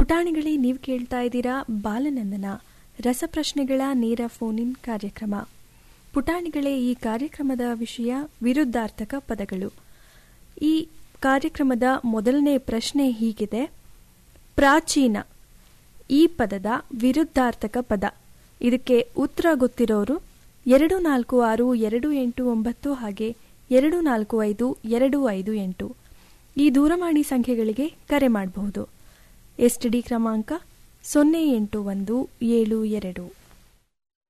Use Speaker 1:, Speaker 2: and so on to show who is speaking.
Speaker 1: ಪುಟಾಣಿಗಳೇ ನೀವು ಕೇಳ್ತಾ ಇದ್ದೀರಾ ಬಾಲನಂದನ ರಸಪ್ರಶ್ನೆಗಳ ನೇರ ಫೋನ್ ಇನ್ ಕಾರ್ಯಕ್ರಮ ಪುಟಾಣಿಗಳೇ ಈ ಕಾರ್ಯಕ್ರಮದ ವಿಷಯ ವಿರುದ್ಧಾರ್ಥಕ ಪದಗಳು ಈ ಕಾರ್ಯಕ್ರಮದ ಮೊದಲನೇ ಪ್ರಶ್ನೆ ಹೀಗಿದೆ ಪ್ರಾಚೀನ ಈ ಪದದ ವಿರುದ್ಧಾರ್ಥಕ ಪದ ಇದಕ್ಕೆ ಉತ್ತರ ಗೊತ್ತಿರೋರು ಎರಡು ನಾಲ್ಕು ಆರು ಎರಡು ಎಂಟು ಒಂಬತ್ತು ಹಾಗೆ ಎರಡು ನಾಲ್ಕು ಐದು ಎರಡು ಐದು ಎಂಟು ಈ ದೂರವಾಣಿ ಸಂಖ್ಯೆಗಳಿಗೆ ಕರೆ ಮಾಡಬಹುದು ಎಸ್ಟಿಡಿ ಕ್ರಮಾಂಕ ಸೊನ್ನೆ ಎಂಟು ಒಂದು ಏಳು ಎರಡು